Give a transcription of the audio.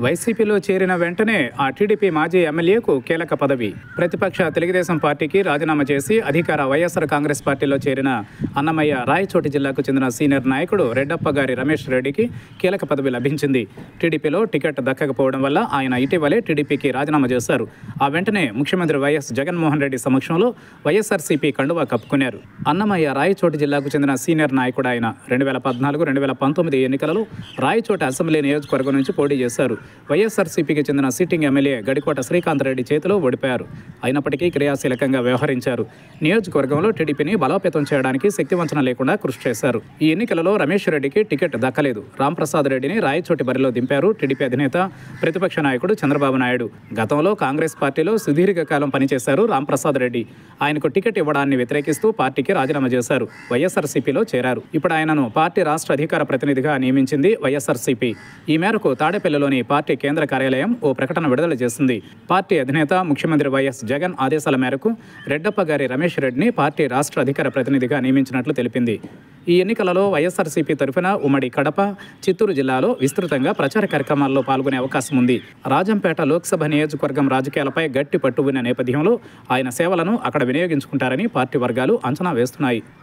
వైసీపీలో చేరిన వెంటనే ఆ టీడీపీ మాజీ ఎమ్మెల్యేకు కీలక పదవి ప్రతిపక్ష తెలుగుదేశం పార్టీకి రాజీనామా చేసి అధికార వైఎస్ఆర్ కాంగ్రెస్ పార్టీలో చేరిన అన్నమయ్య రాయచోటి జిల్లాకు చెందిన సీనియర్ నాయకుడు రెడ్డప్ప గారి రమేష్ రెడ్డికి కీలక పదవి లభించింది టీడీపీలో టికెట్ దక్కకపోవడం వల్ల ఆయన ఇటీవలే టీడీపీకి రాజీనామా చేశారు ఆ వెంటనే ముఖ్యమంత్రి వైఎస్ జగన్మోహన్ రెడ్డి సమక్షంలో వైఎస్ఆర్సీపీ కండువా కప్పుకున్నారు అన్నమయ్య రాయచోటి జిల్లాకు చెందిన సీనియర్ నాయకుడు ఆయన రెండు వేల పద్నాలుగు రెండు వేల పంతొమ్మిది ఎన్నికలలో రాయచోటి అసెంబ్లీ నియోజకవర్గం నుంచి పోటీ చేశారు వైఎస్ఆర్సీపీకి చెందిన సిట్టింగ్ ఎమ్మెల్యే గడికోట శ్రీకాంత్ రెడ్డి చేతిలో ఓడిపోయారు అయినప్పటికీ క్రియాశీలకంగా వ్యవహరించారు నియోజకవర్గంలో టీడీపీని బలోపేతం చేయడానికి శక్తివంచన లేకుండా కృషి చేశారు ఈ ఎన్నికలలో రమేష్ రెడ్డికి టికెట్ దక్కలేదు రాంప్రసాద్ రెడ్డిని రాయచోటి బరిలో దింపారు టీడీపీ అధినేత ప్రతిపక్ష నాయకుడు చంద్రబాబు నాయుడు గతంలో కాంగ్రెస్ పార్టీలో సుదీర్ఘకాలం పనిచేశారు రాంప్రసాద్ రెడ్డి ఆయనకు టికెట్ ఇవ్వడాన్ని వ్యతిరేకిస్తూ పార్టీకి రాజీనామా చేశారు వైఎస్ఆర్సీపీలో చేరారు ఇప్పుడు ఆయనను పార్టీ రాష్ట్ర అధికార ప్రతినిధిగా నియమించింది వైఎస్ఆర్సీపీ ఈ మేరకు తాడేపల్లిలోని పార్టీ కేంద్ర కార్యాలయం ఓ ప్రకటన విడుదల చేసింది పార్టీ అధినేత ముఖ్యమంత్రి వైఎస్ జగన్ ఆదేశాల మేరకు రెడ్డప్ప గారి రమేష్ రెడ్డిని పార్టీ రాష్ట్ర అధికార ప్రతినిధిగా నియమించినట్లు తెలిపింది ఈ ఎన్నికలలో వైఎస్ఆర్సీపీ తరఫున ఉమ్మడి కడప చిత్తూరు జిల్లాలో విస్తృతంగా ప్రచార కార్యక్రమాల్లో పాల్గొనే అవకాశం ఉంది రాజంపేట లోక్సభ నియోజకవర్గం రాజకీయాలపై గట్టి పట్టు ఉన్న నేపథ్యంలో ఆయన సేవలను అక్కడ వినియోగించుకుంటారని పార్టీ వర్గాలు అంచనా వేస్తున్నాయి